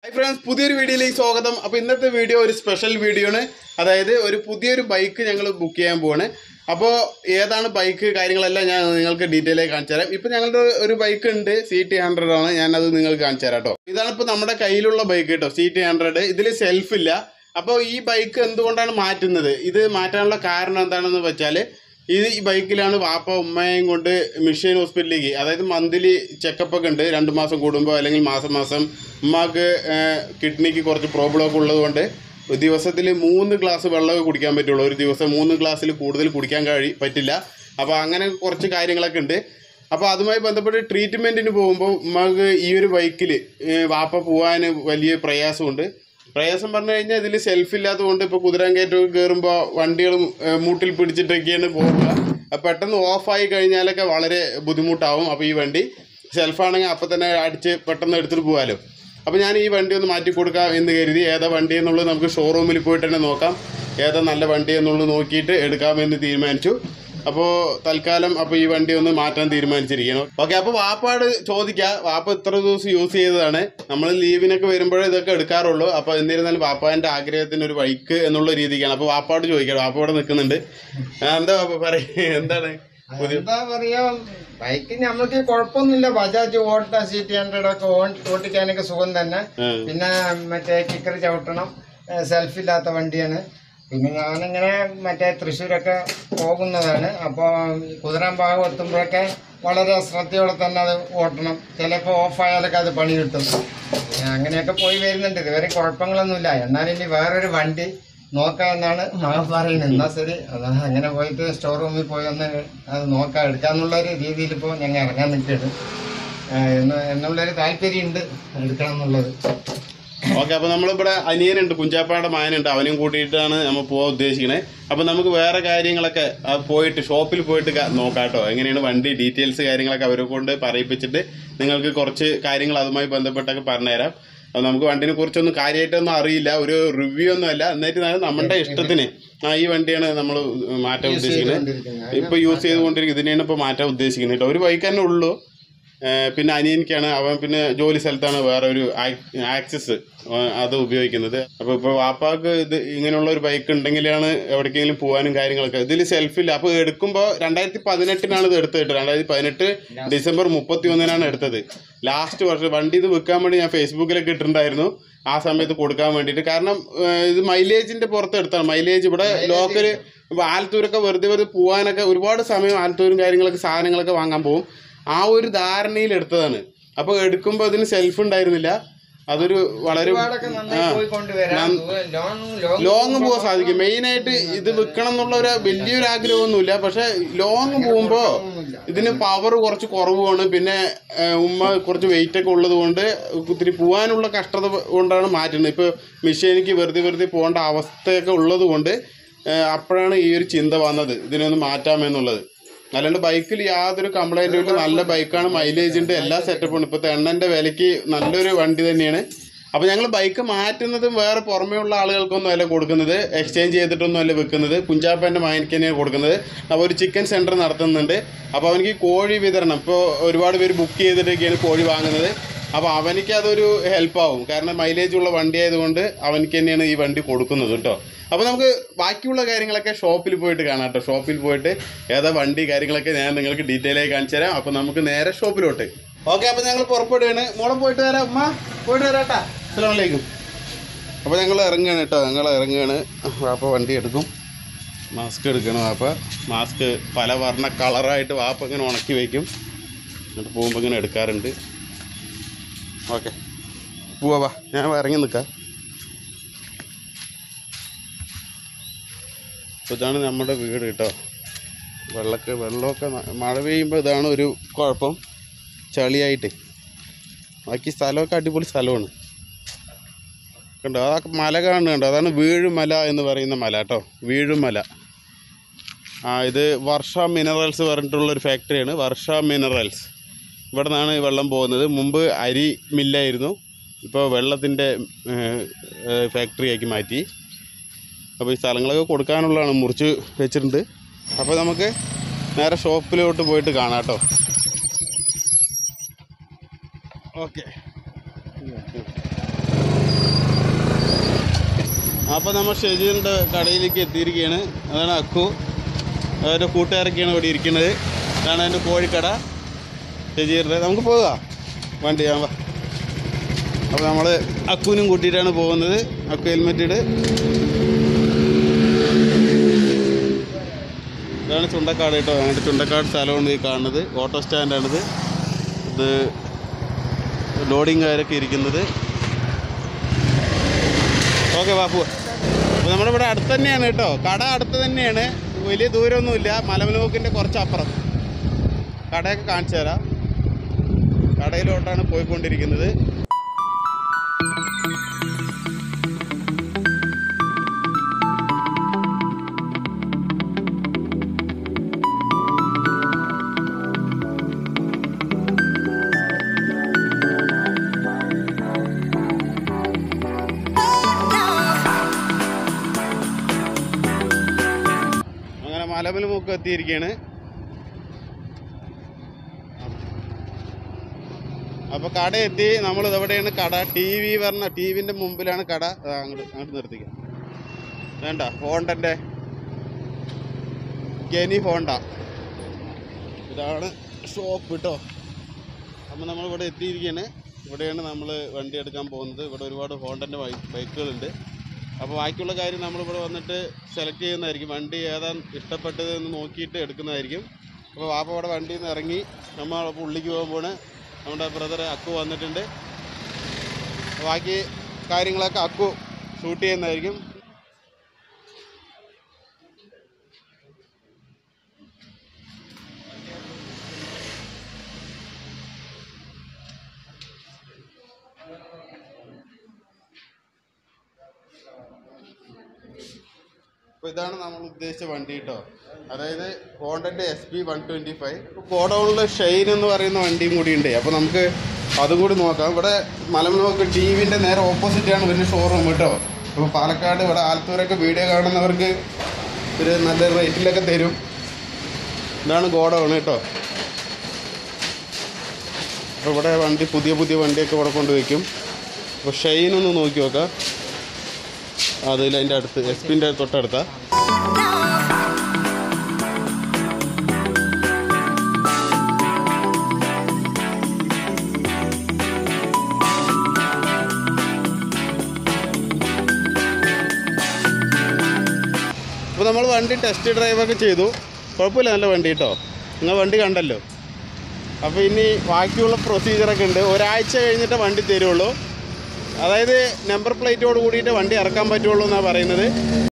Hi friends പുതിയൊരു വീഡിയോയിലേക്ക് സ്വാഗതം അപ്പോൾ ഇന്നത്തെ വീഡിയോ ഒരു സ്പെഷ്യൽ വീഡിയോ ആണ് അതായത് ഒരു പുതിയൊരു ബൈക്ക് ഞങ്ങൾ ബുക്ക് ചെയ്യാൻ പോവാണ് അപ്പോൾ ഏതാണ് ബൈക്ക് കാര്യങ്ങളെല്ലാം ഞാൻ നിങ്ങൾക്ക് ഡീറ്റെയിൽ ആയി കാണിച്ചു തരാം ഇപ്പോൾ ഞങ്ങളുടെ ഒരു ബൈക്ക് ഉണ്ട് സി ടി ഹൺഡ്രഡ് ആണ് ഞാനത് നിങ്ങൾക്ക് കാണിച്ചു തരാം കേട്ടോ ഇതാണ് ഇപ്പോൾ നമ്മുടെ കയ്യിലുള്ള ബൈക്ക് കേട്ടോ സി ടി ഹൺഡ്രഡ് ഇതിൽ സെൽഫ് ഇല്ല അപ്പോൾ ഈ ബൈക്ക് എന്തുകൊണ്ടാണ് മാറ്റുന്നത് ഇത് മാറ്റാനുള്ള കാരണം എന്താണെന്ന് വെച്ചാൽ ഇത് ഈ ബൈക്കിലാണ് വാപ്പ ഉമ്മയും കൊണ്ട് മിഷൻ ഹോസ്പിറ്റലിലേക്ക് അതായത് മന്ത്ലി ചെക്കപ്പ് ഒക്കെ ഉണ്ട് രണ്ട് മാസം കൂടുമ്പോൾ അല്ലെങ്കിൽ മാസം മാസം ഉമ്മാക്ക് കിഡ്നിക്ക് കുറച്ച് പ്രോബ്ലം ഒക്കെ ഉള്ളത് കൊണ്ട് ദിവസത്തിൽ മൂന്ന് ഗ്ലാസ് വെള്ളമേ കുടിക്കാൻ പറ്റുള്ളൂ ഒരു ദിവസം മൂന്ന് ഗ്ലാസ്സിൽ കൂടുതൽ കുടിക്കാൻ കഴി പറ്റില്ല അപ്പോൾ അങ്ങനെ കുറച്ച് കാര്യങ്ങളൊക്കെ ഉണ്ട് അപ്പോൾ അതുമായി ബന്ധപ്പെട്ട് ട്രീറ്റ്മെൻറ്റിന് പോകുമ്പോൾ ഉമ്മാക്ക് ഈ ഒരു ബൈക്കിൽ വാപ്പ പോകാൻ വലിയ പ്രയാസമുണ്ട് പ്രയാസം പറഞ്ഞു കഴിഞ്ഞാൽ ഇതിൽ സെൽഫ് ഇല്ലാത്തത് കൊണ്ട് ഇപ്പോൾ കുതിരാൻ കയറ്റമൊക്കെ കയറുമ്പോൾ വണ്ടികളും മൂട്ടിൽ പിടിച്ചിട്ടൊക്കെയാണ് പോകുക അപ്പോൾ പെട്ടെന്ന് ഓഫായി കഴിഞ്ഞാലൊക്കെ വളരെ ബുദ്ധിമുട്ടാവും അപ്പോൾ ഈ വണ്ടി സെൽഫാണെങ്കിൽ അപ്പോൾ തന്നെ അടിച്ച് പെട്ടെന്ന് എടുത്തിട്ട് പോകാമല്ലോ അപ്പോൾ ഞാൻ ഈ വണ്ടി ഒന്ന് മാറ്റി കൊടുക്കാം എന്ന് കരുതി ഏതാ വണ്ടി എന്നുള്ളത് നമുക്ക് ഷോറൂമിൽ പോയിട്ട് തന്നെ നോക്കാം ഏതാ നല്ല വണ്ടി എന്നുള്ളത് നോക്കിയിട്ട് എടുക്കാമെന്ന് തീരുമാനിച്ചു അപ്പോൾ തൽക്കാലം അപ്പോൾ ഈ വണ്ടി ഒന്ന് മാറ്റാൻ തീരുമാനിച്ചിരിക്കണം ഓക്കെ അപ്പോൾ വാപ്പാട് ചോദിക്കുക വാപ്പ ഇത്ര ദിവസം യൂസ് ചെയ്തതാണ് നമ്മൾ ലീവിനൊക്കെ വരുമ്പോഴേ ഇതൊക്കെ എടുക്കാറുള്ളൂ അപ്പോൾ എന്നിരുന്നാലും വാപ്പാൻ്റെ ആഗ്രഹത്തിന് ഒരു ബൈക്ക് എന്നുള്ള രീതിക്കാണ് അപ്പോൾ വാപ്പാട് ചോദിക്കാം വാപ്പ ഇവിടെ നിൽക്കുന്നുണ്ട് ആ, എന്താ വാപ്പ പറയ എന്താണ് പുതിയ എന്താ പറയാ ബൈക്ക് നമ്മൾക്ക് കുഴപ്പമൊന്നുമില്ല ബജാജ് ഓട്ട സി ടി ഹൺഡ്രഡ് ഒക്കെ ഓൺ- ഓട്ടിക്കാനൊക്കെ സുഖം തന്നെ ആ. പിന്നെ മറ്റേ കിക്കർ ചവിട്ടണം സെൽഫ് ഇല്ലാത്ത വണ്ടിയാണ് പിന്നെ ഞാനിങ്ങനെ മറ്റേ തൃശ്ശൂരൊക്കെ പോകുന്നതാണ് അപ്പോൾ കുതിരാൻ ഭാഗം എത്തുമ്പോഴൊക്കെ വളരെ ശ്രദ്ധയോടെ തന്നെ അത് ഓട്ടണം ചിലപ്പോൾ ഓഫായാലൊക്കെ അത് പണി കിട്ടും പിന്നെ അങ്ങനെയൊക്കെ പോയി വരുന്നുണ്ട് ഇതുവരെ കുഴപ്പങ്ങളൊന്നുമില്ല എന്നാലും ഇനി വേറൊരു വണ്ടി നോക്കാം എന്നാണ് മകൻ പറയുന്നത് എന്നാ ശരി അതാ അങ്ങനെ പോയിട്ട് സ്റ്റോർ റൂമിൽ പോയി ഒന്ന് അത് നോക്കാം എടുക്കാന്നുള്ളൊരു രീതിയിൽ ഇപ്പോൾ ഞങ്ങൾ ഇറങ്ങാൻ നിൽക്കുകയാണ് എന്ന് എന്നുള്ളൊരു താല്പര്യമുണ്ട് എടുക്കണം എന്നുള്ളത് ഓക്കെ അപ്പോൾ നമ്മളിവിടെ അനിയനുണ്ട് കുഞ്ചാപ്പാടെ മായനുണ്ട് അവനെയും കൂട്ടിയിട്ടാണ് നമ്മൾ പോകാൻ ഉദ്ദേശിക്കുന്നത് അപ്പോൾ നമുക്ക് വേറെ കാര്യങ്ങളൊക്കെ ആ, പോയിട്ട് ഷോപ്പിൽ പോയിട്ട് ക- നോക്കാം കേട്ടോ എങ്ങനെയാണ് വണ്ടി ഡീറ്റെയിൽസ് കാര്യങ്ങളൊക്കെ അവരെ കൊണ്ട് പറയിപ്പിച്ചിട്ട് നിങ്ങൾക്ക് കുറച്ച് കാര്യങ്ങൾ അതുമായി ബന്ധപ്പെട്ടൊക്കെ പറഞ്ഞുതരാം അപ്പോൾ നമുക്ക് വണ്ടിനെ കുറിച്ചൊന്നും കാര്യമായിട്ടൊന്നും അറിയില്ല ഒരു റിവ്യൂ ഒന്നും അല്ല എന്നിട്ട് നമ്മുടെ ഇഷ്ടത്തിന് ആ ഈ വണ്ടിയാണ് നമ്മൾ മാറ്റാൻ ഉദ്ദേശിക്കുന്നത് ചെയ്തുകൊണ്ടിരിക്കുന്നത്. ഇപ്പൊ യൂസ് ചെയ്തുകൊണ്ടിരിക്കും ഇതിനെയാണ് ഇപ്പൊ മാറ്റാൻ ഉദ്ദേശിക്കുന്നത് കേട്ടോ ഒരു ബൈക്ക് തന്നെ ഉള്ളൂ ഏർ പിന്നെ അനിയനിക്കാണ് അവൻ പിന്നെ ജോലി സ്ഥലത്താണ് വേറെ ഒരു ആക്സസ് അത് ഉപയോഗിക്കുന്നത് അപ്പോൾ ഇപ്പോൾ വാപ്പാക്ക് ഇത് ഇങ്ങനെയുള്ള ഒരു ബൈക്ക് ഉണ്ടെങ്കിലാണ് എവിടേക്കെങ്കിലും പോകാനും കാര്യങ്ങളൊക്കെ ഇതിൽ സെൽഫില്ല അപ്പോൾ എടുക്കുമ്പോൾ രണ്ടായിരത്തി പതിനെട്ടിനാണ് ഇത് എടുത്തത് കേട്ടോ രണ്ടായിരത്തി പതിനെട്ട് ഡിസംബർ മുപ്പത്തി ഒന്നിനാണ് എടുത്തത് ലാസ്റ്റ് വർഷം വണ്ടി ഇത് വിൽക്കാൻ വേണ്ടി ഞാൻ ഫേസ്ബുക്കിലൊക്കെ ഇട്ടിട്ടുണ്ടായിരുന്നു ആ സമയത്ത് കൊടുക്കാൻ വേണ്ടിയിട്ട് കാരണം ഏർ ഇത് മൈലേജിന്റെ പുറത്ത് എടുത്താണ് മൈലേജ് ഇവിടെ ലോക്കല് ഇപ്പോൾ ആലത്തൂരൊക്കെ വെറുതെ വെറുതെ പോകാനൊക്കെ ഒരുപാട് സമയം ആലത്തൂരും കാര്യങ്ങളൊക്കെ സാധനങ്ങളൊക്കെ വാങ്ങാൻ പോകും ആ ഒരു ധാരണയിൽ എടുത്തതാണ് അപ്പോൾ എടുക്കുമ്പോൾ അതിന് സെൽഫ് ഉണ്ടായിരുന്നില്ല അതൊരു വളരെ ഒരുപാടൊക്കെ നന്നായി പോയിക്കൊണ്ട് വരാം ലോങ് ലോങ് ലോങ് പോകാൻ സാധിക്കും മെയിനായിട്ട് ഇത് വിൽക്കണം എന്നുള്ള ഒരു വലിയൊരു ആഗ്രഹമൊന്നുമില്ല പക്ഷെ ലോങ് പോകുമ്പോൾ ഇതിന് പവർ കുറച്ച് കുറവാണ് പിന്നെ ഏഹ്, ഉമ്മ കുറച്ച് വെയിറ്റ് ഒക്കെ ഉള്ളത് കൊണ്ട് ഒത്തിരി പോകാനുള്ള കഷ്ടത കൊണ്ടാണ് മാറ്റുന്നത് ഇപ്പോൾ മിഷീനിക്ക് വെറുതെ വെറുതെ പോകേണ്ട അവസ്ഥയൊക്കെ ഉള്ളത് കൊണ്ട് ഏഹ്, അപ്പോഴാണ് ഈ ഒരു ചിന്ത വന്നത് ഇതിനൊന്ന് മാറ്റാമെന്നുള്ളത് അല്ലാണ്ട് ബൈക്കിൽ യാതൊരു കംപ്ലൈൻറ്റും ഇല്ല നല്ല ബൈക്കാണ് മൈലേജ് ഉണ്ട് എല്ലാ സെറ്റപ്പും ഇപ്പോഴത്തെ എണ്ണൻ്റെ വിലയ്ക്ക് നല്ലൊരു വണ്ടി തന്നെയാണ് അപ്പോൾ ഞങ്ങൾ ബൈക്ക് മാറ്റുന്നതും വേറെ പുറമേ ഉള്ള ആളുകൾക്കൊന്നും അല്ല കൊടുക്കുന്നത് എക്സ്ചേഞ്ച് ചെയ്തിട്ടൊന്നും അല്ല വെക്കുന്നത് കുഞ്ചാപ്പൻ്റെ മയനിക്ക് തന്നെയാണ് കൊടുക്കുന്നത് അപ്പോൾ ഒരു ചിക്കൻ സെൻറ്റർ നടത്തുന്നുണ്ട് അപ്പോൾ അവനിക്ക് കോഴി വിതരണം ഇപ്പോൾ ഒരുപാട് പേര് ബുക്ക് ചെയ്തിട്ടൊക്കെയാണ് കോഴി വാങ്ങുന്നത് അപ്പോൾ അവനിക്ക് അതൊരു ഹെൽപ്പാവും കാരണം മൈലേജ് ഉള്ള വണ്ടി ആയതുകൊണ്ട് അവനിക്ക് തന്നെയാണ് ഈ വണ്ടി കൊടുക്കുന്നത് കേട്ടോ അപ്പോൾ നമുക്ക് ബാക്കിയുള്ള കാര്യങ്ങളൊക്കെ ഷോപ്പിൽ പോയിട്ട് കാണാം കേട്ടോ ഷോപ്പിൽ പോയിട്ട് ഏതാ വണ്ടി കാര്യങ്ങളൊക്കെ ഞാൻ നിങ്ങൾക്ക് ഡീറ്റെയിൽ ആയി കാണിച്ചു തരാം അപ്പോൾ നമുക്ക് നേരെ ഷോപ്പിലോട്ട് ഓക്കെ അപ്പോൾ ഞങ്ങൾ പുറപ്പെടുകയാണ് മോളെ പോയിട്ട് വരാം ഉമ്മ പോയിട്ട് വരാട്ടാ അസ്സലാമലൈക്കും അപ്പോൾ ഞങ്ങൾ ഇറങ്ങുകയാണ് കേട്ടോ ഞങ്ങൾ ഇറങ്ങുകയാണ് വാപ്പ വണ്ടി എടുക്കും മാസ്ക് എടുക്കണം വാപ്പ മാസ്ക് പല വർണ്ണ കളറായിട്ട് വാപ്പ ഇങ്ങനെ ഉണക്കി വയ്ക്കും എന്നിട്ട് പോകുമ്പോൾ ഇങ്ങനെ എടുക്കാറുണ്ട് ഓക്കെ പോവാ വാ ഞാൻ ഇറങ്ങി നിൽക്കാം അപ്പോൾ ഇതാണ് നമ്മുടെ വീട് കേട്ടോ വെള്ളമൊക്കെ വെള്ളമൊക്കെ ന- മഴ പെയ്യുമ്പോൾ ഇതാണ് ഒരു കുഴപ്പം ചളിയായിട്ട് ബാക്കി സ്ഥലമൊക്കെ അടിപൊളി സ്ഥലമാണ് കണ്ടോ ആ മല കാണുന്നുണ്ടോ അതാണ് വീഴുമല എന്ന് പറയുന്ന മല കേട്ടോ വീഴുമല ആ ഇത് വർഷ മിനറൽസ് പറഞ്ഞിട്ടുള്ള ഒരു ഫാക്ടറിയാണ് വർഷ മിനറൽസ് ഇവിടെ നിന്നാണ് ഈ വെള്ളം പോകുന്നത് മുമ്പ് അരി മില്ലായിരുന്നു ഇപ്പോൾ വെള്ളത്തിൻ്റെ ഫാക്ടറിയാക്കി മാറ്റി അപ്പോൾ ഈ സ്ഥലങ്ങളൊക്കെ കൊടുക്കാനുള്ളതാണ് മുറിച്ച് വെച്ചിട്ടുണ്ട് അപ്പോൾ നമുക്ക് നേരെ ഷോപ്പിലോട്ട് പോയിട്ട് കാണാം കേട്ടോ ഓക്കെ അപ്പോൾ നമ്മൾ ഷെജീറിൻ്റെ കടയിലേക്ക് എത്തിയിരിക്കുകയാണ് അതാണ് അക്കു അവരുടെ കൂട്ടുകാരൊക്കെയാണ് ഇവിടെ ഇരിക്കുന്നത് ഇതാണ് എൻ്റെ കോഴിക്കട ഷെജീറിൻ്റെ നമുക്ക് പോകാം വണ്ടി ഞാൻ വാ അപ്പോൾ നമ്മൾ അക്കുവിനും കൂട്ടിയിട്ടാണ് പോകുന്നത് അക്കു ഹെൽമെറ്റ് ഇട് ഇതാണ് ചുണ്ടക്കാട് കേട്ടോ ഞങ്ങളുടെ ചുണ്ടക്കാട് സ്ഥലമാണ് ഈ കാണുന്നത് ഓട്ടോ സ്റ്റാൻഡാണിത് ഇത് ലോഡിങ്ങുകാരൊക്കെ ഇരിക്കുന്നത് ഓക്കെ ബാപ്പു അപ്പോൾ നമ്മുടെ ഇവിടെ അടുത്ത് തന്നെയാണ് കേട്ടോ കട അടുത്ത് തന്നെയാണ് വലിയ ദൂരമൊന്നുമില്ല മലമലോക്കിൻ്റെ കുറച്ച് അപ്പുറം കടയൊക്കെ കാണിച്ചു തരാം കടയിലോട്ടാണ് പോയിക്കൊണ്ടിരിക്കുന്നത് അങ്ങനെ മലമലുമൊക്കെ എത്തിയിരിക്കുകയാണ് അപ്പോൾ കട എത്തി നമ്മൾ ഇതെവിടെയാണ് കട ടി വി പറഞ്ഞ ടി വിൻ്റെ മുമ്പിലാണ് കട ദാ അങ്ങോട്ട് അങ്ങോട്ട് നിർത്തിക്കാം വേണ്ട ഹോണ്ടൻ്റെ ഗനി ഹോണ്ട ഇതാണ് ഷോപ്പ് കേട്ടോ അപ്പോൾ നമ്മൾ ഇവിടെ എത്തിയിരിക്കുകയാണ് ഇവിടെയാണ് നമ്മൾ വണ്ടി എടുക്കാൻ പോകുന്നത് ഇവിടെ ഒരുപാട് ഹോണ്ടൻ്റെ ബൈക്കുകളുണ്ട് അപ്പോൾ ബാക്കിയുള്ള കാര്യം നമ്മളിവിടെ വന്നിട്ട് സെലക്ട് ചെയ്യുന്നതായിരിക്കും വണ്ടി ഏതാണ് ഇഷ്ടപ്പെട്ടത് എന്ന് നോക്കിയിട്ട് എടുക്കുന്നതായിരിക്കും അപ്പോൾ വാപ്പ അവിടെ വണ്ടിയിൽ നിന്ന് ഇറങ്ങി നമ്മൾ അപ്പോൾ ഉള്ളിലേക്ക് പോകുമ്പോൾ നമ്മുടെ ബ്രദർ അക്കു വന്നിട്ടുണ്ട് ബാക്കി കാര്യങ്ങളൊക്കെ അക്കു ഷൂട്ട് ചെയ്യുന്നതായിരിക്കും അപ്പോൾ ഇതാണ് നമ്മൾ ഉദ്ദേശിച്ച വണ്ടി കേട്ടോ അതായത് ഹോണ്ടൻ്റെ S P one twenty five ഗോഡൗണിൽ ഷെയ്ൻ എന്ന് പറയുന്ന വണ്ടിയും കൂടി ഉണ്ട് അപ്പോൾ നമുക്ക് അതും കൂടി നോക്കാം ഇവിടെ മലമുളക്ക് ടി വിൻ്റെ നേരെ ഓപ്പോസിറ്റാണ് ഇതിൻ്റെ ഷോറൂം കേട്ടോ അപ്പോൾ പാലക്കാട് ഇവിടെ ആലത്തൂരൊക്കെ വീഡിയോ കാണുന്നവർക്ക് ഒരു നല്ല റേറ്റിലൊക്കെ തരും ഇതാണ് ഗോഡൗൺ കേട്ടോ അപ്പോൾ ഇവിടെ വണ്ടി പുതിയ പുതിയ വണ്ടിയൊക്കെ ഇവിടെ കൊണ്ട് വയ്ക്കും അപ്പോൾ ഷെയ്ൻ ഒന്ന് നോക്കി നോക്കാം അതിൽ അതിൻ്റെ അടുത്ത് എസ് പിൻ്റെ തൊട്ടടുത്താ അപ്പോൾ നമ്മൾ വണ്ടി ടെസ്റ്റ് ഡ്രൈവൊക്കെ ചെയ്തു കുഴപ്പമില്ല നല്ല വണ്ടി കേട്ടോ നിങ്ങൾ വണ്ടി കണ്ടല്ലോ അപ്പോൾ ഇനി ബാക്കിയുള്ള പ്രൊസീജിയറൊക്കെ ഉണ്ട് ഒരാഴ്ച കഴിഞ്ഞിട്ട് വണ്ടി തരുള്ളൂ അതായത് നമ്പർ പ്ലേറ്റോട് കൂടിയിട്ട് വണ്ടി ഇറക്കാൻ പറ്റുള്ളൂ എന്നാണ് പറയുന്നത്